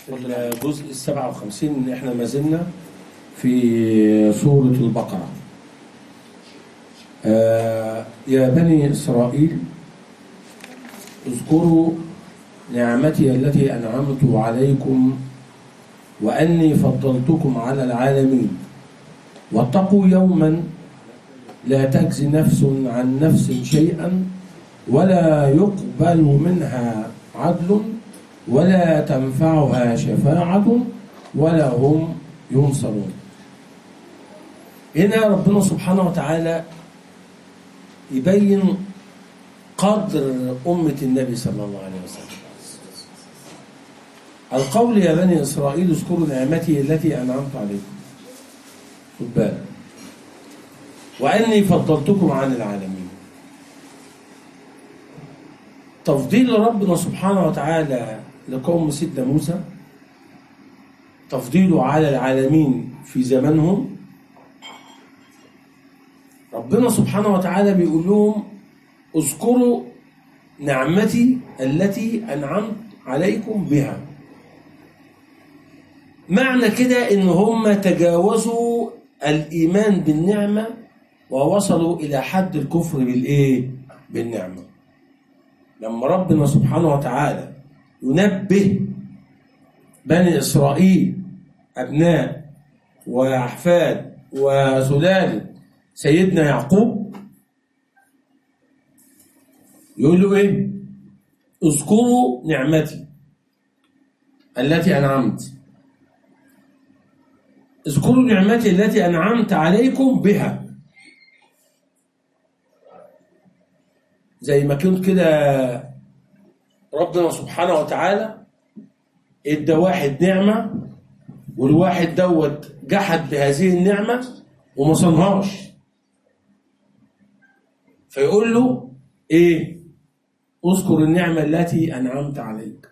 في الجزء السبعة وخمسين احنا ما زلنا في سورة البقرة آه يا بني إسرائيل اذكروا نعمتي التي أنعمت عليكم وأني فضلتكم على العالمين واتقوا يوما لا تجزي نفس عن نفس شيئا ولا يقبل منها عدل ولا تنفعها شفاعة ولا هم ينصرون هنا ربنا سبحانه وتعالى يبين قدر أمة النبي صلى الله عليه وسلم القول يا بني إسرائيل اذكروا نعمتي التي أنعمت عليكم خد بالك وأني فضلتكم عن العالمين تفضيل ربنا سبحانه وتعالى لقوم سيدنا موسى تفضيله على العالمين في زمانهم ربنا سبحانه وتعالى بيقول لهم اذكروا نعمتي التي أنعمت عليكم بها معنى كده ان هم تجاوزوا الايمان بالنعمه ووصلوا الى حد الكفر بالايه بالنعمه لما ربنا سبحانه وتعالى ينبه بني اسرائيل ابناء واحفاد وسلاله سيدنا يعقوب يقول له ايه اذكروا نعمتي التي انعمت اذكروا نعمتي التي أنعمت عليكم بها زي ما كنت كده ربنا سبحانه وتعالى ادى واحد نعمة والواحد دوت جحد بهذه النعمة وما صنهاش فيقول له ايه اذكر النعمة التي أنعمت عليك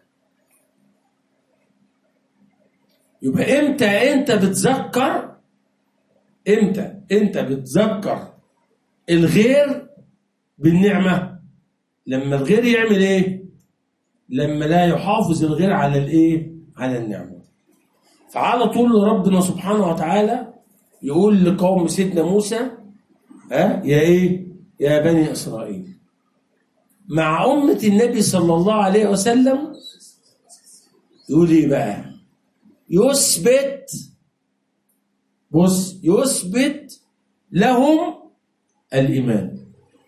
يبقى امتى انت بتذكر امتى انت بتذكر الغير بالنعمه لما الغير يعمل ايه لما لا يحافظ الغير على الايه على النعمه فعلى طول ربنا سبحانه وتعالى يقول لقوم سيدنا موسى ها يا ايه يا بني اسرائيل مع امه النبي صلى الله عليه وسلم يقول ايه بقى يثبت بص يثبت لهم الإيمان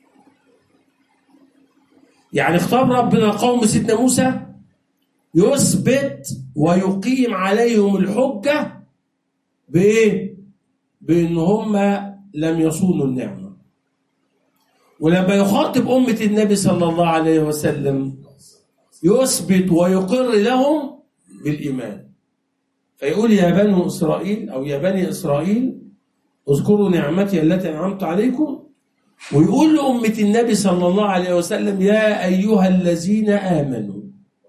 يعني خطاب ربنا قوم سيدنا موسى يثبت ويقيم عليهم الحجة بإيه؟ بإن هم لم يصونوا النعمة ولما يخاطب أمة النبي صلى الله عليه وسلم يثبت ويقر لهم بالإيمان فيقول يا بني إسرائيل أو يا بني إسرائيل اذكروا نعمتي التي أنعمت عليكم ويقول لأمة النبي صلى الله عليه وسلم يا أيها الذين آمنوا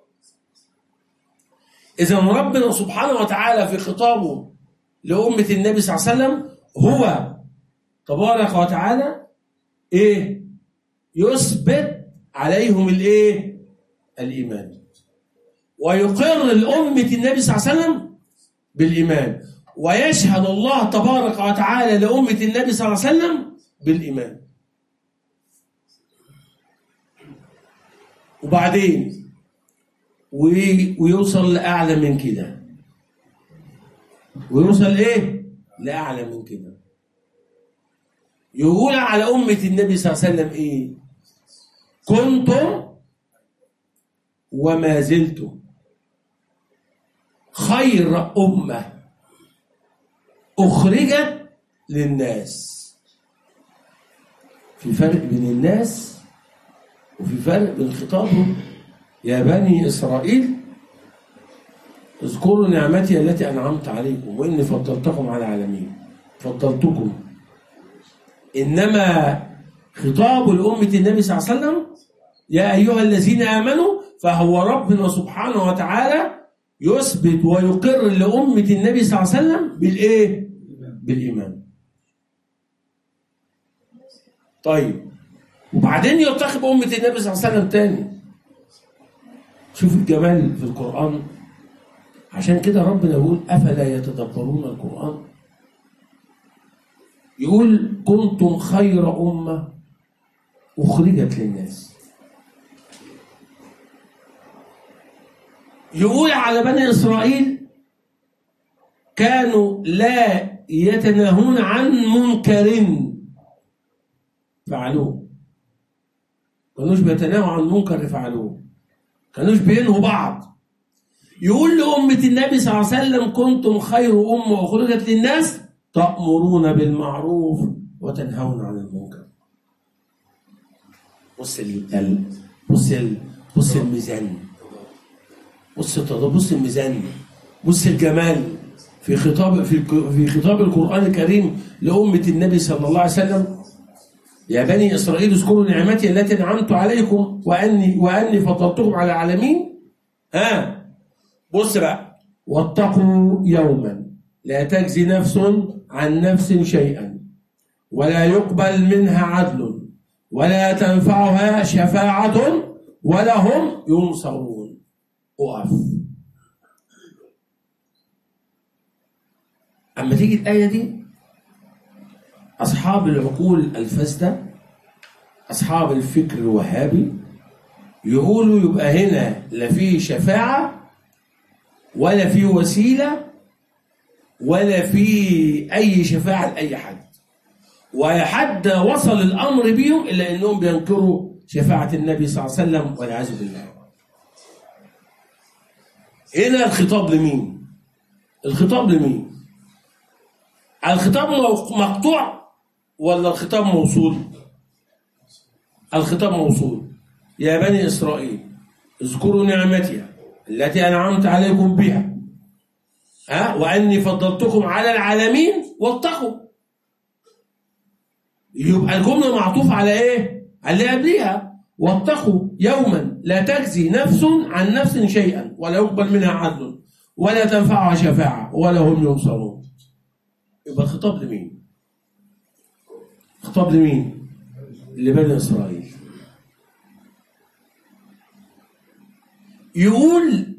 إذا ربنا سبحانه وتعالى في خطابه لأمة النبي صلى الله عليه وسلم هو تبارك وتعالى إيه يثبت عليهم الإيه الإيمان ويقر لأمة النبي صلى الله عليه وسلم بالإيمان ويشهد الله تبارك وتعالى لأمة النبي صلى الله عليه وسلم بالإيمان وبعدين ويوصل لأعلى من كده ويوصل إيه؟ لأعلى من كده يقول على أمة النبي صلى الله عليه وسلم إيه؟ كنتم وما زلتم خير أمة أخرجت للناس في فرق بين الناس وفي فرق بين خطابهم يا بني إسرائيل اذكروا نعمتي التي أنعمت عليكم وإني فضلتكم على العالمين فضلتكم إنما خطاب لأمة النبي صلى الله عليه وسلم يا أيها الذين آمنوا فهو ربنا سبحانه وتعالى يثبت ويقر لأمة النبي صلى الله عليه وسلم بالإيه؟ بالإيمان. طيب وبعدين يرتقب أمة النبي صلى الله عليه وسلم تاني. شوف الجمال في القرآن عشان كده ربنا يقول افلا يتدبرون القران يقول كنتم خير امه اخرجت للناس يقول على بني اسرائيل كانوا لا يتناهون عن منكر فعلوه كانوش بيتناهوا عن منكر فعلوه كانوش بينهوا بعض يقول لأمة النبي صلى الله عليه وسلم كنتم خير أمة أخرجت للناس تأمرون بالمعروف وتنهون عن المنكر بص ال بص ال بص الميزان بص التضاد بص الميزان بص الجمال في خطاب في في خطاب القرآن الكريم لأمة النبي صلى الله عليه وسلم يا بني إسرائيل اذكروا نعمتي التي أنعمت عليكم وأني وأني فضلتكم على العالمين ها بص بقى واتقوا يوما لا تجزي نفس عن نفس شيئا ولا يقبل منها عدل ولا تنفعها شفاعة ولا هم ينصرون اقف أما تيجي الآية دي أصحاب العقول الفاسدة أصحاب الفكر الوهابي يقولوا يبقى هنا لا في شفاعة ولا في وسيلة ولا في أي شفاعة لأي حد ولا حد وصل الأمر بيهم إلا أنهم بينكروا شفاعة النبي صلى الله عليه وسلم والعياذ بالله هنا الخطاب لمين؟ الخطاب لمين؟ الخطاب مقطوع ولا الخطاب موصول؟ الخطاب موصول يا بني إسرائيل اذكروا نعمتي التي أنعمت عليكم بها ها وأني فضلتكم على العالمين واتقوا يبقى الجملة معطوفة على إيه؟ على اللي قبليها واتقوا يوما لا تجزي نفس عن نفس شيئا ولا يقبل منها عدل ولا تنفعها شفاعة ولا هم ينصرون يبقى الخطاب لمين؟ خطاب لمين؟ لبني إسرائيل يقول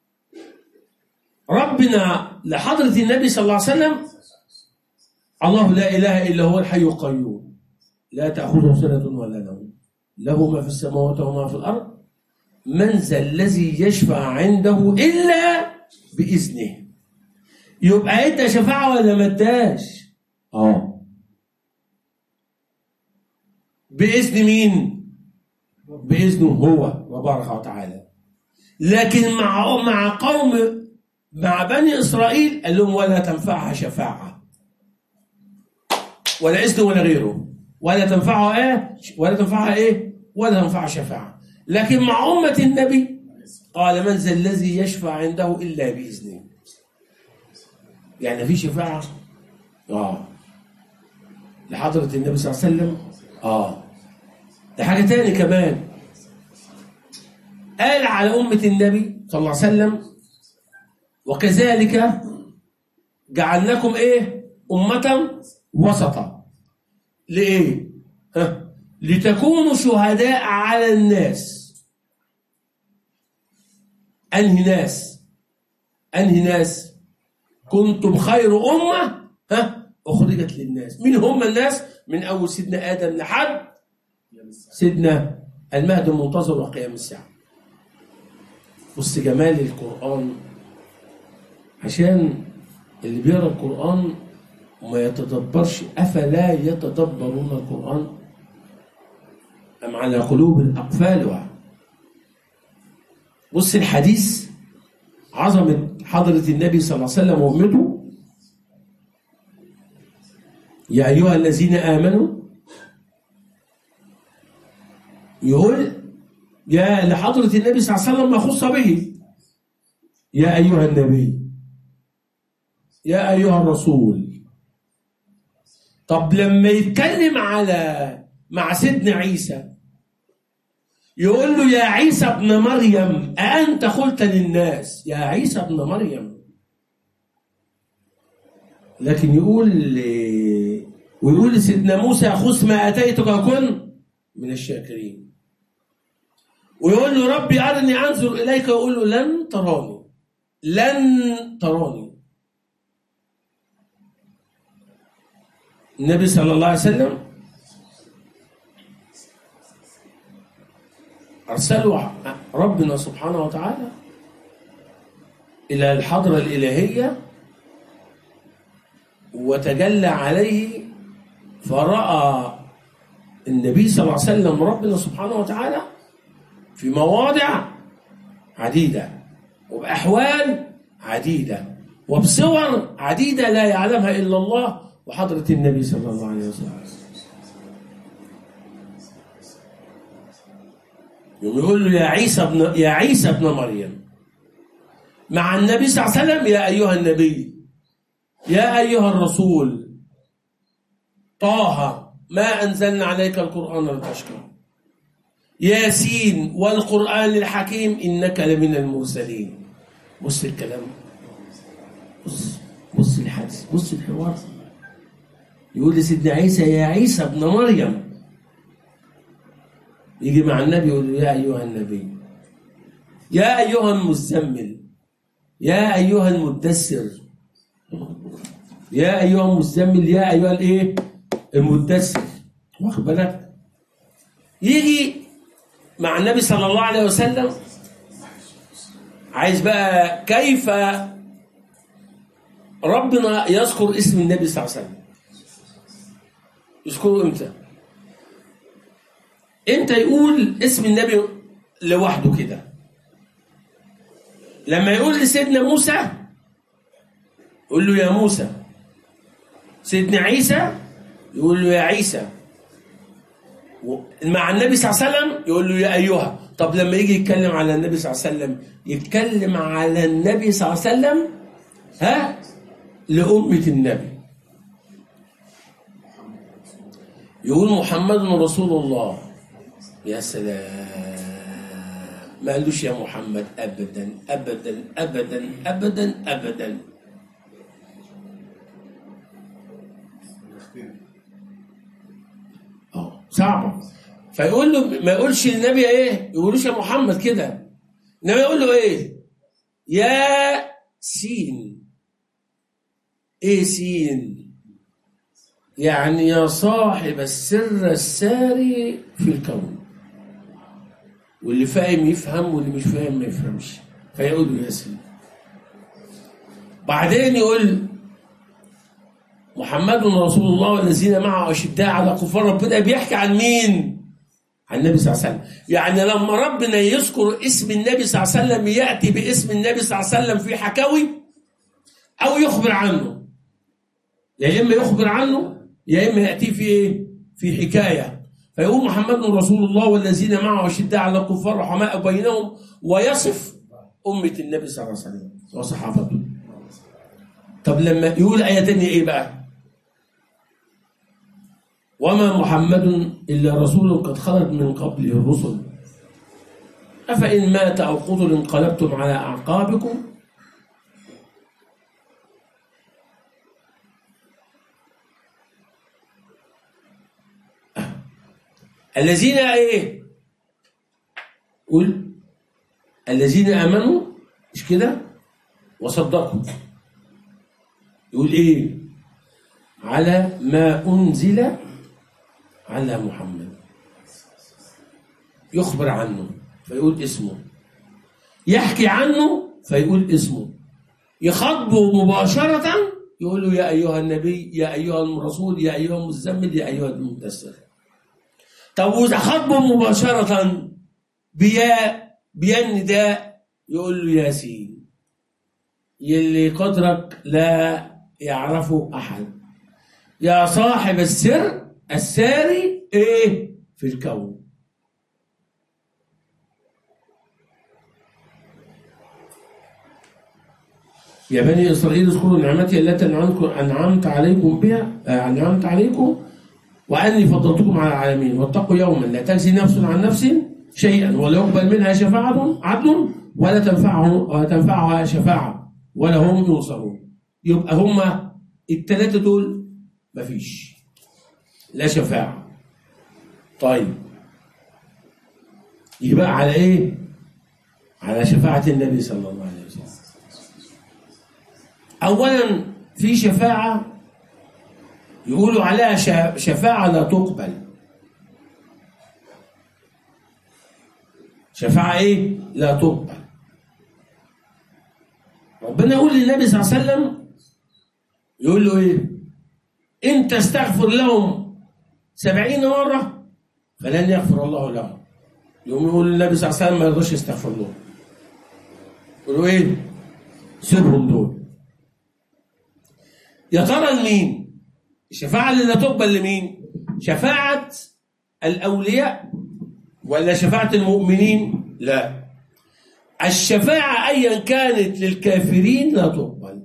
ربنا لحضرة النبي صلى الله عليه وسلم الله لا إله إلا هو الحي القيوم لا تأخذه سنة ولا نوم له ما في السماوات وما في الأرض من ذا الذي يشفع عنده إلا بإذنه يبقى ادى شفاعة ولا ما اداش؟ اه بإذن مين؟ بإذنه هو وبارك وتعالى لكن مع مع قوم مع بني إسرائيل قال لهم ولا تنفعها شفاعة ولا إذن ولا غيره ولا تنفعها إيه ولا تنفعها إيه ولا تنفعها شفاعة لكن مع أمة النبي قال من ذا الذي يشفع عنده إلا بإذنه يعني في شفاعة آه لحضرة النبي صلى الله عليه وسلم آه ده حاجة تاني كمان قال على أمة النبي صلى الله عليه وسلم وكذلك جعلناكم إيه أمة وسطا لإيه ها؟ لتكونوا شهداء على الناس أنهي ناس أنهي ناس كنتم خير أمة ها أخرجت للناس مين هم الناس من أول سيدنا آدم لحد سيدنا المهد المنتظر وقيام الساعة بص جمال القرآن عشان اللي بيقرا القرآن وما يتدبرش أفلا يتدبرون القرآن أم على قلوب أقفالها بص الحديث عظمة حضرة النبي صلى الله عليه وسلم وأمته يا أيها الذين آمنوا يقول يا لحضرة النبي صلى الله عليه وسلم ما خص به يا أيها النبي يا أيها الرسول طب لما يتكلم على مع سيدنا عيسى يقول له يا عيسى ابن مريم أأنت قلت للناس يا عيسى ابن مريم لكن يقول ويقول لسيدنا موسى خذ ما أتيتك كن من الشاكرين ويقول له ربي أرني أنظر إليك ويقول له لن تراني لن تراني النبي صلى الله عليه وسلم أرسله ربنا سبحانه وتعالى إلى الحضرة الإلهية وتجلى عليه فرأى النبي صلى الله عليه وسلم ربنا سبحانه وتعالى في مواضع عديدة وبأحوال عديدة وبصور عديدة لا يعلمها إلا الله وحضرة النبي صلى الله عليه وسلم يوم يقول له يا عيسى ابن يا عيسى ابن مريم مع النبي صلى الله عليه وسلم يا أيها النبي يا أيها الرسول طه ما أنزلنا عليك القرآن لتشكر ياسين والقرآن الحكيم إنك لمن المرسلين بص الكلام بص بص الحديث بص الحوار يقول لسيدنا عيسى يا عيسى ابن مريم يجي مع النبي يقول له يا أيها النبي يا أيها المزمل يا أيها المدثر يا أيها المزمل يا أيها الإيه المدثر واخد بالك يجي مع النبي صلى الله عليه وسلم عايز بقى كيف ربنا يذكر اسم النبي صلى الله عليه وسلم يذكره امتى امتى يقول اسم النبي لوحده كده لما يقول لسيدنا موسى يقول له يا موسى سيدنا عيسى يقول له يا عيسى مع النبي صلى الله عليه وسلم يقول له يا أيها طب لما يجي يتكلم على النبي صلى الله عليه وسلم يتكلم على النبي صلى الله عليه وسلم ها لأمة النبي يقول محمد رسول الله يا سلام ما قالوش يا محمد أبدا أبدا أبدا أبدا أبدا اه صعبة فيقول له ما يقولش النبي ايه يقولوش يا محمد كده انما يقول له ايه يا سين ايه سين يعني يا صاحب السر الساري في الكون واللي فاهم يفهم واللي مش فاهم ما يفهمش فيقول له يا سين بعدين يقول محمد رسول الله والذين معه أشداء على كفار ربنا بيحكي عن مين؟ عن النبي صلى الله عليه وسلم يعني لما ربنا يذكر اسم النبي صلى الله عليه وسلم يأتي باسم النبي صلى الله عليه وسلم في حكاوي أو يخبر عنه يا إما يخبر عنه يا إما يأتي في إيه؟ في حكاية فيقول محمد رسول الله والذين معه أشداء على الكفار رحماء بينهم ويصف أمة النبي صلى الله عليه وسلم وصحابته طب لما يقول آية تانية إيه بقى؟ وما محمد إلا رسول قد خلت من قبله الرسل أفإن مات أو قتل انقلبتم على أعقابكم الذين إيه قل الذين آمنوا مش كده وصدقوا يقول إيه على ما أنزل على محمد يخبر عنه فيقول اسمه يحكي عنه فيقول اسمه يخاطبه مباشرة يقول له يا أيها النبي يا أيها الرسول يا أيها المزمل يا أيها المدثر طب وإذا خاطبه مباشرة بيا بيا النداء يقول له ياسين يلي قدرك لا يعرفه أحد يا صاحب السر الساري ايه في الكون يا بني اسرائيل اذكروا نعمتي التي انعمت عليكم بها انعمت عليكم واني فضلتكم على العالمين واتقوا يوما لا تجزي نفس عن نفس شيئا ولا يقبل منها شفاعة عدل ولا تنفعه ولا تنفعها شفاعة ولا هم ينصرون يبقى هما الثلاثة دول مفيش لا شفاعة طيب يبقى على ايه على شفاعة النبي صلى الله عليه وسلم أولا في شفاعة يقولوا عليها شا- شفاعة لا تقبل شفاعة إيه؟ لا تقبل ربنا يقول للنبي صلى الله عليه وسلم يقول له إيه؟ إن تستغفر لهم سبعين مرة فلن يغفر الله لهم يقوم يقول النبي صلى الله عليه وسلم ما يرضاش يستغفر لهم يقولوا إيه؟ سيبهم دول يا ترى لمين؟ الشفاعة اللي لا تقبل لمين؟ شفاعة الأولياء ولا شفاعة المؤمنين؟ لا الشفاعة أيا كانت للكافرين لا تقبل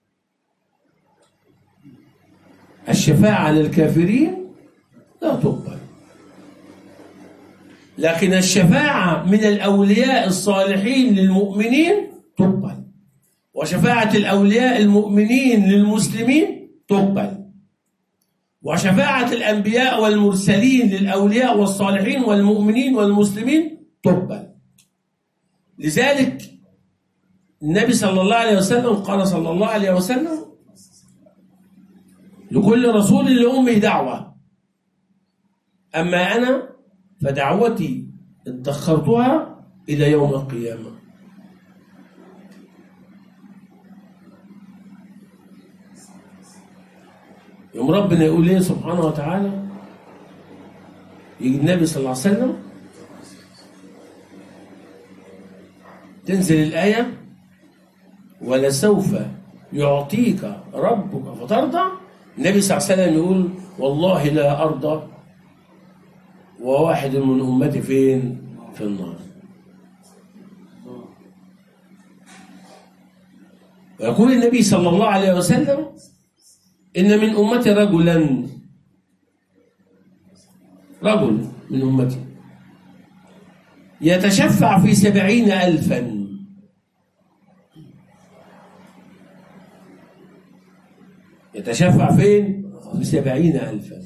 الشفاعة للكافرين لا تقبل لكن الشفاعة من الأولياء الصالحين للمؤمنين تقبل وشفاعة الأولياء المؤمنين للمسلمين تقبل وشفاعة الأنبياء والمرسلين للأولياء والصالحين والمؤمنين والمسلمين تقبل لذلك النبي صلى الله عليه وسلم قال صلى الله عليه وسلم لكل رسول لأمه دعوة أما أنا فدعوتي ادخرتها إلى يوم القيامة يوم ربنا يقول ليه سبحانه وتعالى يجي النبي صلى الله عليه وسلم تنزل الآية ولسوف يعطيك ربك فترضى النبي صلى الله عليه وسلم يقول والله لا أرضى وواحد من أمتي فين في النار ويقول النبي صلى الله عليه وسلم إن من أمتي رجلا رجل من أمتي يتشفع في سبعين ألفا يتشفع فين؟ في سبعين ألفا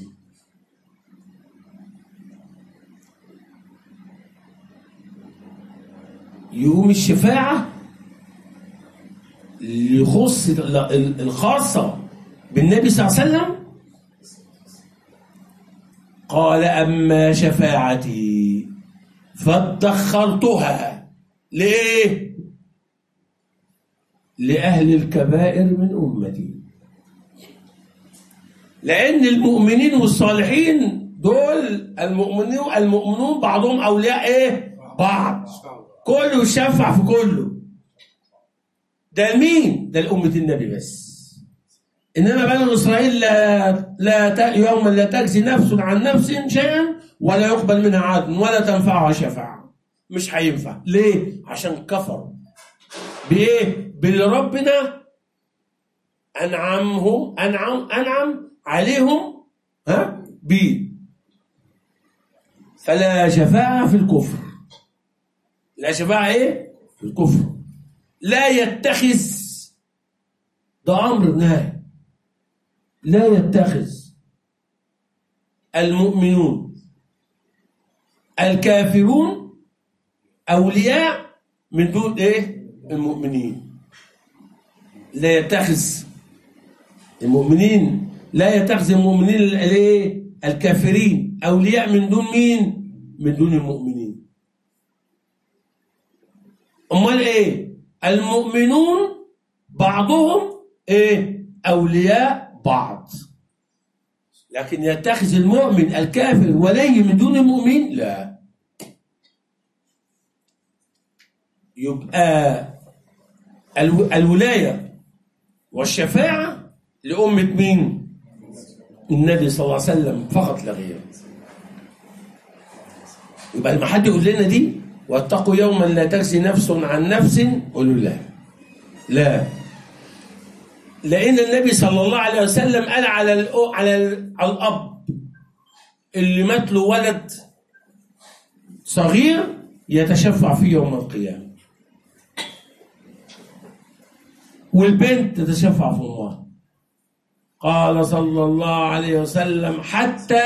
يقوم الشفاعة اللي يخص الخاصة بالنبي صلى الله عليه وسلم قال أما شفاعتي فادخرتها ليه؟ لأهل الكبائر من أمتي لأن المؤمنين والصالحين دول المؤمنين المؤمنون بعضهم أولياء إيه؟ بعض كله يشفع في كله ده مين؟ ده الأمة النبي بس إنما بنو إسرائيل لا لا ت... يوما لا تجزي نفس عن نفس شيئا ولا يقبل منها عدل ولا تنفعها شفاعة مش هينفع ليه؟ عشان كفروا بإيه؟ باللي ربنا أنعمهم أنعم أنعم عليهم ها بيه فلا شفاعة في الكفر لا شفاعة إيه؟ في الكفر لا يتخذ ده أمر نهي لا يتخذ المؤمنون الكافرون أولياء من دون إيه؟ المؤمنين لا يتخذ المؤمنين لا يتخذ المؤمنين الايه؟ الكافرين أولياء من دون مين؟ من دون المؤمنين أمال إيه؟ المؤمنون بعضهم إيه؟ أولياء بعض لكن يتخذ المؤمن الكافر ولي من دون المؤمن لا يبقى الو... الولاية والشفاعة لأمة مين؟ النبي صلى الله عليه وسلم فقط لا غير يبقى لما حد يقول لنا دي واتقوا يوما لا تجزي نفس عن نفس قولوا لا لا لأن النبي صلى الله عليه وسلم قال على الأ- على ال- على الأب اللي مات له ولد صغير يتشفع فيه يوم القيامة والبنت تتشفع في أمها قال صلى الله عليه وسلم حتى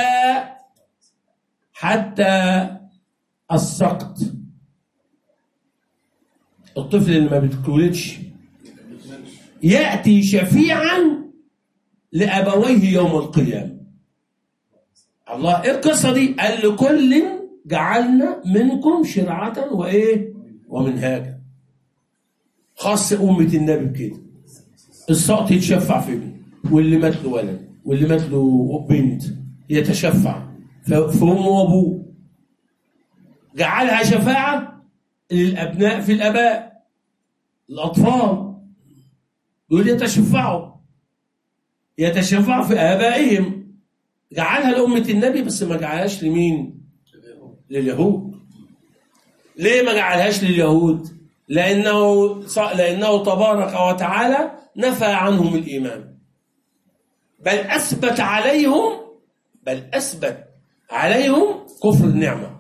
حتى السقط الطفل اللي ما بيتولدش يأتي شفيعا لأبويه يوم القيامة الله ايه القصة دي قال لكل جعلنا منكم شرعة وإيه ومنهاجا خاص أمة النبي بكده السقط يتشفع في ابنه واللي مات له ولد واللي مات له بنت يتشفع في في امه وابوه جعلها شفاعه للابناء في الاباء الاطفال دول يتشفعوا يتشفعوا في ابائهم جعلها لامه النبي بس ما جعلهاش لمين؟ لليهود ليه ما جعلهاش لليهود؟ لانه لانه تبارك وتعالى نفى عنهم الايمان بل اثبت عليهم بل اثبت عليهم كفر النعمه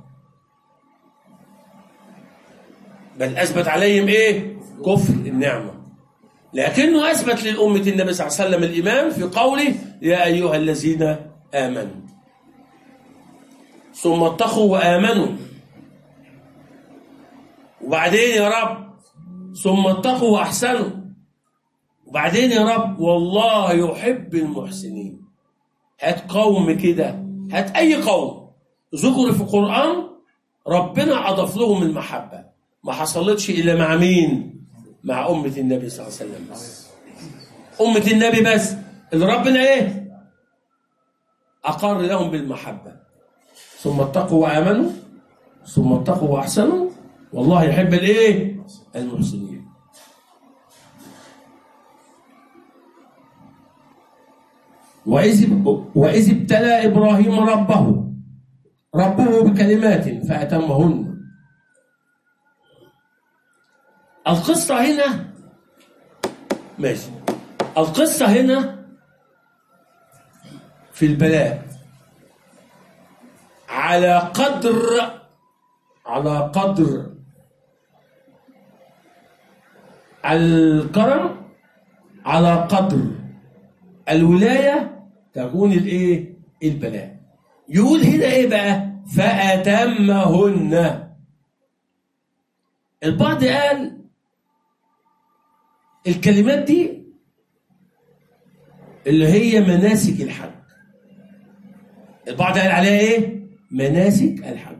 بل اثبت عليهم ايه كفر النعمه لكنه اثبت للامه النبي صلى الله عليه وسلم الايمان في قوله يا ايها الذين امنوا ثم اتقوا وامنوا وبعدين يا رب ثم اتقوا واحسنوا وبعدين يا رب والله يحب المحسنين هات قوم كده هات اي قوم ذكر في القران ربنا اضاف لهم المحبه ما حصلتش الا مع مين مع امه النبي صلى الله عليه وسلم بس امه النبي بس اللي ربنا ايه اقر لهم بالمحبه ثم اتقوا وامنوا ثم اتقوا واحسنوا والله يحب الايه المحسنين وإذ وإذ ابتلى إبراهيم ربه ربه بكلمات فأتمهن القصة هنا ماشي القصة هنا في البلاء على قدر على قدر الكرم على قدر الولاية تكون الايه البلاء يقول هنا ايه بقى فأتمهن البعض قال الكلمات دي اللي هي مناسك الحج البعض قال عليها ايه مناسك الحج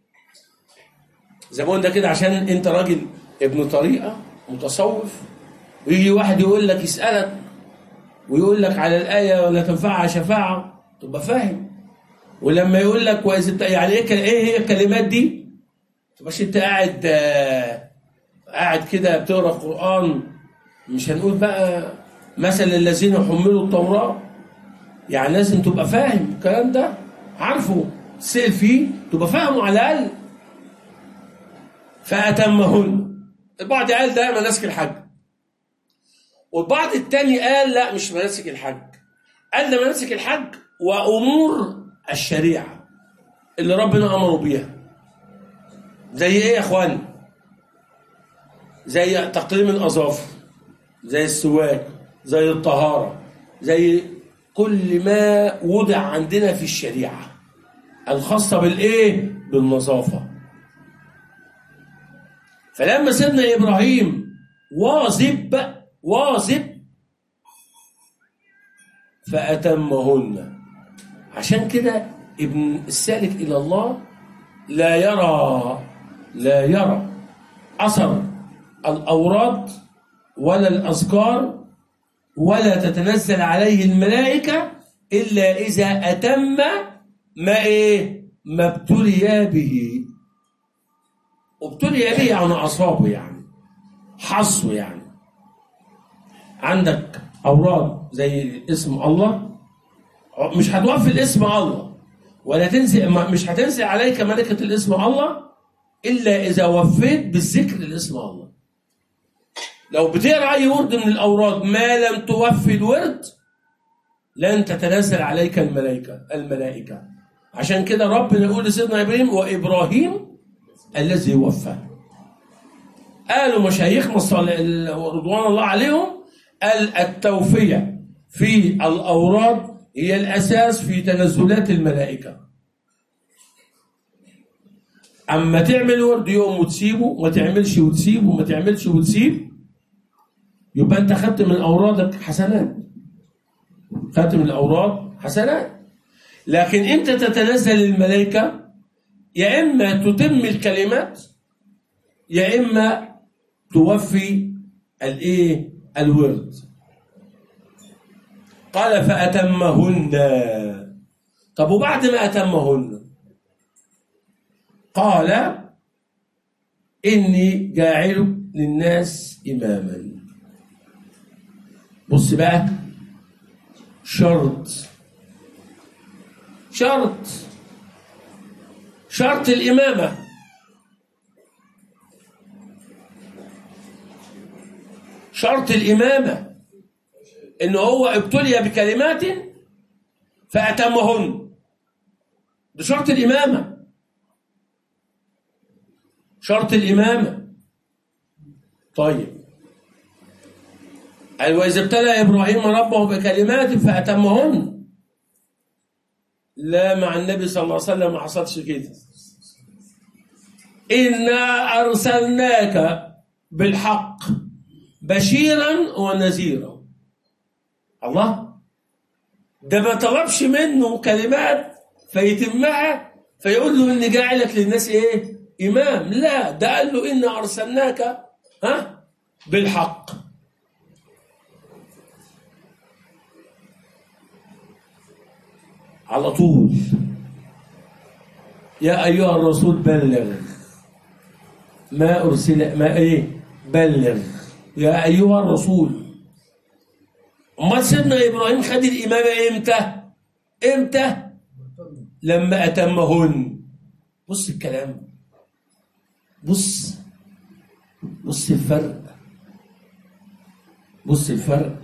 زي ما قلنا كده عشان انت راجل ابن طريقه متصوف ويجي واحد يقول لك يسالك ويقول لك على الايه ولا تنفعها شفاعه تبقى فاهم ولما يقول لك واذا يعني ايه ايه هي الكلمات دي تبقاش انت قاعد آه قاعد كده بتقرا قران مش هنقول بقى مثل الذين حملوا التوراه يعني لازم تبقى فاهم الكلام ده عارفه تسال فيه تبقى فاهمه على الاقل فأتمهن البعض قال ده مناسك الحج والبعض التاني قال لا مش مناسك الحج قال ده مناسك الحج وأمور الشريعة اللي ربنا أمره بيها زي إيه يا إخوان زي تقليم الأظافر زي السواك زي الطهارة زي كل ما وضع عندنا في الشريعة الخاصة بالإيه بالنظافة فلما سيدنا ابراهيم واظب واظب فاتمهن عشان كده ابن السالك الى الله لا يرى لا يرى اثر الاوراد ولا الاذكار ولا تتنزل عليه الملائكه الا اذا اتم ما ايه ما ابتلي به وابتلي به يعني أصابه يعني حصه يعني عندك أوراد زي اسم الله مش هتوفي الاسم الله ولا تنزل مش هتنزل عليك ملكة الاسم الله إلا إذا وفيت بالذكر الاسم الله لو بتقرأ أي ورد من الأوراد ما لم توفي الورد لن تتنزل عليك الملائكة الملائكة عشان كده ربنا يقول لسيدنا إبراهيم وإبراهيم الذي وفى قالوا مشايخنا رضوان الله عليهم قال التوفية في الأوراد هي الأساس في تنزلات الملائكة أما تعمل ورد يوم وتسيبه ما تعملش وتسيبه ما تعملش وتسيب يبقى انت خدت من اورادك حسنات خدت من الاوراد حسنات لكن امتى تتنزل الملائكه يا اما تتم الكلمات يا اما توفي الايه الورد قال فاتمهن طب وبعد ما اتمهن قال اني جاعل للناس اماما بص بقى شرط شرط شرط الامامه شرط الامامه ان هو ابتلي بكلمات فاتمهن ده شرط الامامه شرط الامامه طيب قال واذا ابتلى ابراهيم ربه بكلمات فاتمهن لا مع النبي صلى الله عليه وسلم ما حصلش كده انا ارسلناك بالحق بشيرا ونذيرا الله ده ما طلبش منه كلمات فيتمها فيقول له اني جاعلك للناس ايه امام لا ده قال له انا ارسلناك ها بالحق على طول يا ايها الرسول بلغ ما ارسل ما ايه بلغ يا ايها الرسول امال سيدنا ابراهيم خد الامامه امتى امتى لما اتمهن بص الكلام بص بص الفرق بص الفرق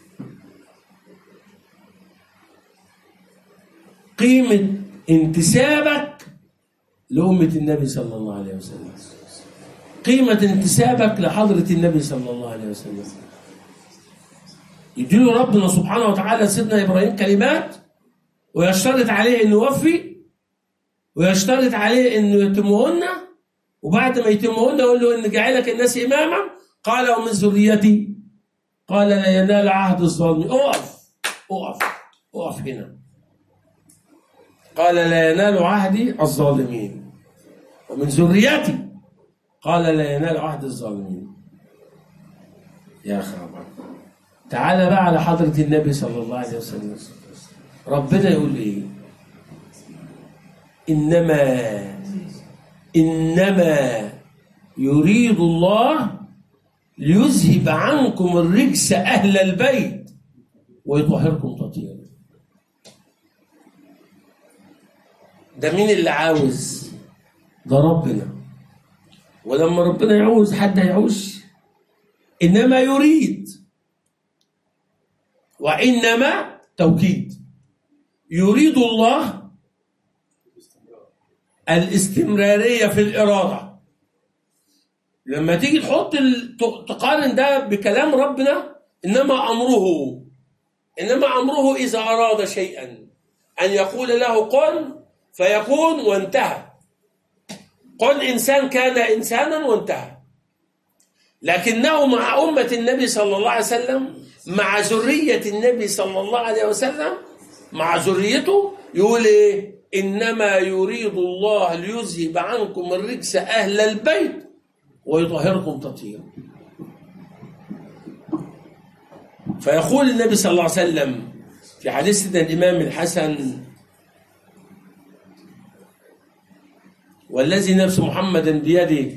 قيمة انتسابك لأمة النبي صلى الله عليه وسلم قيمة انتسابك لحضرة النبي صلى الله عليه وسلم يديله ربنا سبحانه وتعالى سيدنا إبراهيم كلمات ويشترط عليه أنه يوفي ويشترط عليه أنه يتمهن وبعد ما يتمهن يقول له أن جعلك الناس إماما قال ومن ذريتي قال لا ينال عهد الظالمين اقف اقف اقف هنا قال لا ينال عهدي الظالمين ومن ذريتي قال لا ينال عهد الظالمين يا خبر تعال بقى على حضرة النبي صلى الله عليه وسلم ربنا يقول ايه انما انما يريد الله ليذهب عنكم الرجس اهل البيت ويطهركم تطهيرا ده مين اللي عاوز ده ربنا ولما ربنا يعوز حد هيعوز انما يريد وانما توكيد يريد الله الاستمراريه في الاراده لما تيجي تحط ال- ت- تقارن ده بكلام ربنا انما امره انما امره اذا اراد شيئا ان يقول له قل فيكون وانتهى قل انسان كان انسانا وانتهى لكنه مع امه النبي صلى الله عليه وسلم مع ذريه النبي صلى الله عليه وسلم مع ذريته يقول ايه انما يريد الله ليذهب عنكم الرجس اهل البيت ويطهركم تطهيرا فيقول النبي صلى الله عليه وسلم في حديث سيدنا الامام الحسن والذي نفس محمد بيده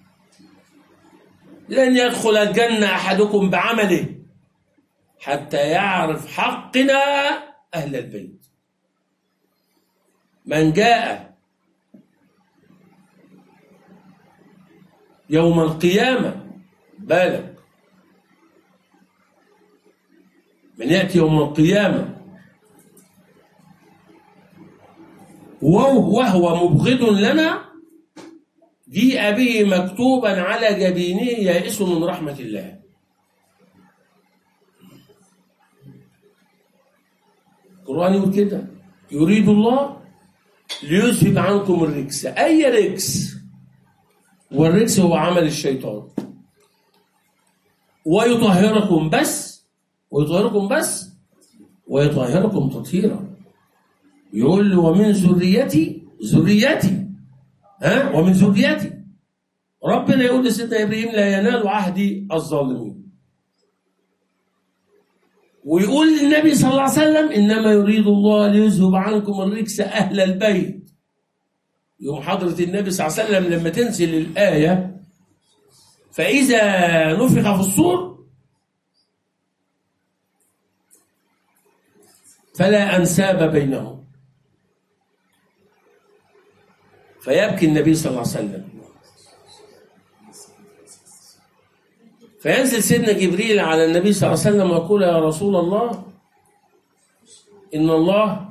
لن يدخل الجنة أحدكم بعمله حتى يعرف حقنا أهل البيت من جاء يوم القيامة بالغ من يأتي يوم القيامة وهو وهو مبغض لنا جيء به مكتوبا على جبينه يائس من رحمة الله القرآن يقول كده يريد الله ليذهب عنكم الرجس أي رجس والرجس هو عمل الشيطان ويطهركم بس ويطهركم بس ويطهركم تطهيرا يقول له ومن ذريتي ذريتي ها ومن ذريتي ربنا يقول لسيدنا ابراهيم لا ينال عهدي الظالمين ويقول للنبي صلى الله عليه وسلم انما يريد الله ليذهب عنكم الرجس اهل البيت يوم حضرة النبي صلى الله عليه وسلم لما تنزل الآية فإذا نفخ في الصور فلا أنساب بينهم فيبكي النبي صلى الله عليه وسلم فينزل سيدنا جبريل على النبي صلى الله عليه وسلم ويقول يا رسول الله إن الله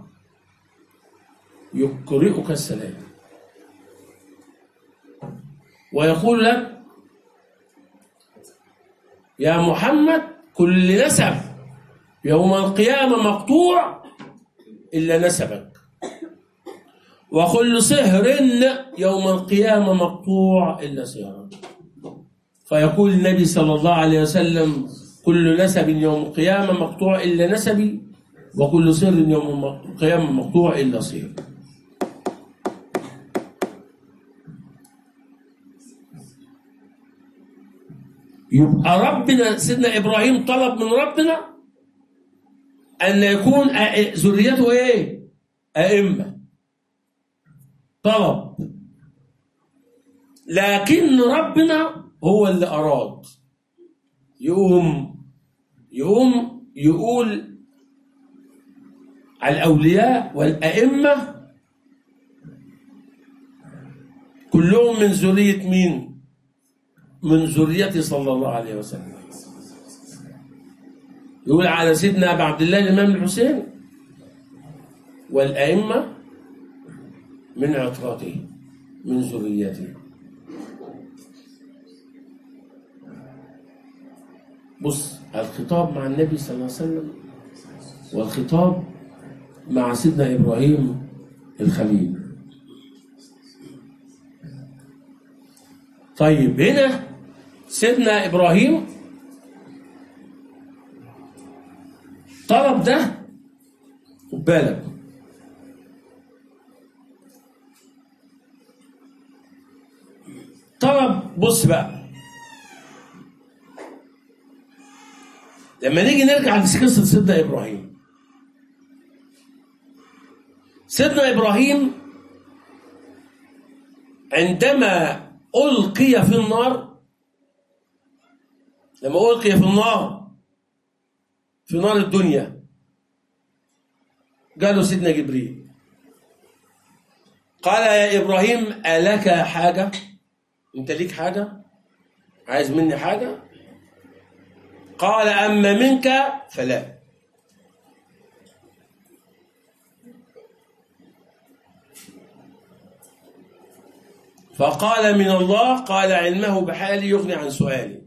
يقرئك السلام ويقول لك يا محمد كل نسب يوم القيامة مقطوع إلا نسبك وكل سهر يوم القيامة مقطوع إلا سهرك فيقول النبي صلى الله عليه وسلم كل نسب يوم القيامة مقطوع إلا نسبي وكل سر يوم القيامة مقطوع إلا سهر يبقى ربنا سيدنا ابراهيم طلب من ربنا ان يكون أ- ذريته ايه؟ ائمه طلب لكن ربنا هو اللي اراد يقوم يقوم يقول على الاولياء والائمه كلهم من ذريه مين؟ من ذريته صلى الله عليه وسلم يقول على سيدنا أبا عبد الله الإمام الحسين والأئمة من عطرته من ذريته بص الخطاب مع النبي صلى الله عليه وسلم والخطاب مع سيدنا إبراهيم الخليل طيب هنا سيدنا ابراهيم طلب ده خد بالك طلب بص بقى لما نيجي نرجع لقصه سيدنا ابراهيم سيدنا ابراهيم عندما ألقي في النار لما ألقي في النار في نار الدنيا قالوا سيدنا جبريل قال يا إبراهيم ألك حاجة أنت ليك حاجة عايز مني حاجة قال أما منك فلا فقال من الله قال علمه بحالي يغني عن سؤالي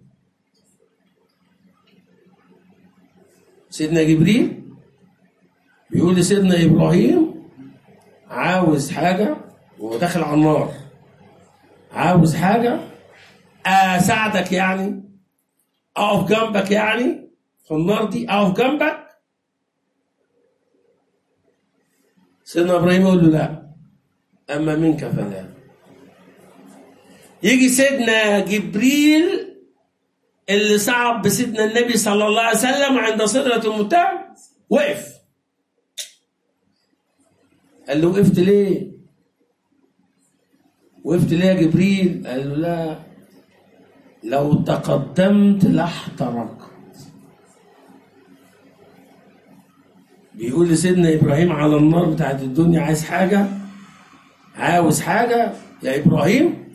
سيدنا جبريل بيقول لسيدنا ابراهيم عاوز حاجه وهو داخل على النار عاوز حاجه اساعدك يعني اقف جنبك يعني في النار دي اقف جنبك سيدنا ابراهيم يقول له لا اما منك فلا يجي سيدنا جبريل اللي صعب بسيدنا النبي صلى الله عليه وسلم عند صدرة المنتهى وقف قال له وقفت ليه؟ وقفت ليه يا جبريل؟ قال له لا لو تقدمت لاحترقت بيقول لسيدنا ابراهيم على النار بتاعت الدنيا عايز حاجه عاوز حاجه يا ابراهيم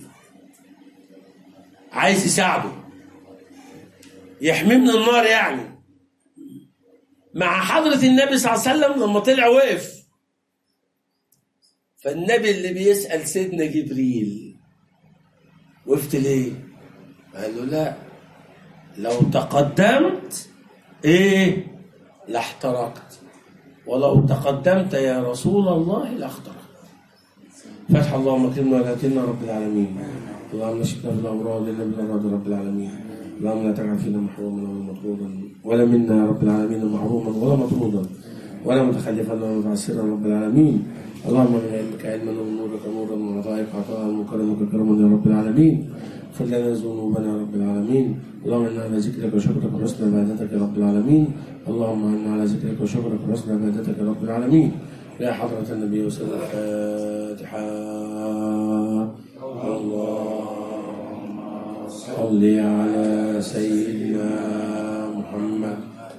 عايز يساعده يحميه من النار يعني مع حضرة النبي صلى الله عليه وسلم لما طلع وقف فالنبي اللي بيسأل سيدنا جبريل وقفت ليه؟ قال له لا لو تقدمت ايه لاحترقت ولو تقدمت يا رسول الله لاحترقت فتح اللهم اكرمنا ولا تكلنا رب العالمين اللهم اشفنا في الامراض الا بالامراض رب العالمين اللهم لا تجعل فينا محروما ولا مطرودا ولا منا يا رب العالمين محروما ولا مطرودا ولا متخلفا ولا متعسرا يا رب العالمين اللهم من علمك علما ومن نورك نورا ومن عطائك عطاء ومن كرمك كرما يا رب العالمين اغفر لنا ذنوبنا يا رب العالمين اللهم انا على ذكرك وشكرك وحسن عبادتك يا رب العالمين اللهم انا على ذكرك وشكرك وحسن عبادتك يا رب العالمين يا حضرة النبي وسلم الفاتحة اللهم صل على سيدنا محمد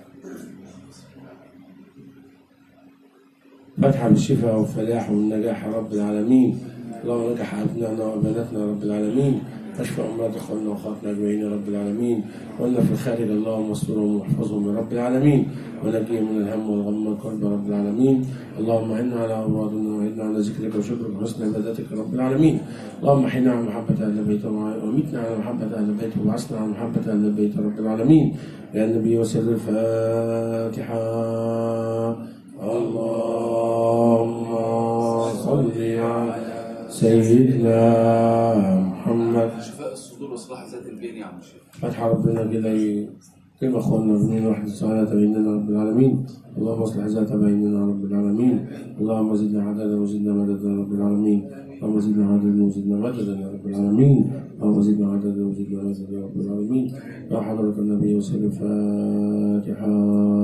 فتحة بالشفاء والفلاح والنجاح يا رب العالمين اللهم نجح أبنائنا وبناتنا يا رب العالمين واشفى أمراض إخواننا وأخواتنا أجمعين يا رب العالمين وأن في الخارج اللهم استرهم واحفظهم يا رب العالمين ونجيهم من الهم والغم والكرب يا رب العالمين اللهم اعنا على أمراضنا وإنا على ذكرك وشكرك وحسن عبادتك يا رب العالمين اللهم احينا على محبة أهل البيت وميتنا على محبة أهل البيت وبعثنا على محبة أهل البيت يا رب العالمين يا النبي وسر الفاتحة اللهم صل على سيدنا محمد شفاء الصدور وصلاح ذات البين يا عم الشيخ فتح ربنا كده كما اخواننا بنين واحد السعادة بيننا رب العالمين اللهم اصلح ذات بيننا رب العالمين اللهم زدنا عددا وزدنا مددا يا رب العالمين اللهم زدنا عددا وزدنا مددا يا رب العالمين اللهم زدنا عددا وزدنا مددا يا رب العالمين يا حضرة النبي وسلم الفاتحة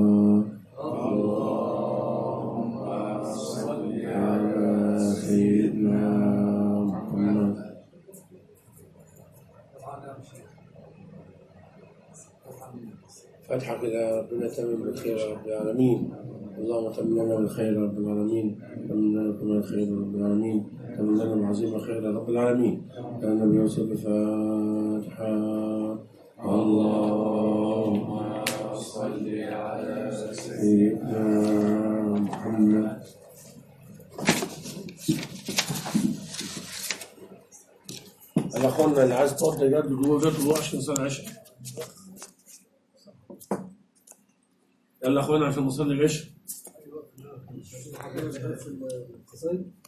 اللهم صل على سيدنا محمد فتحة كده ربنا تمم بالخير يا رب العالمين اللهم تمم لنا بالخير يا رب العالمين تمم لنا كل الخير يا رب العالمين تمم لنا بعظيم الخير يا رب العالمين يا النبي وصل الفاتحة اللهم صل على سيدنا محمد اخواننا اللي عايز تقعد يجدد جوه بيته عشان صلاه العشاء يلا اخوانا عشان نصلي العشاء في القصايد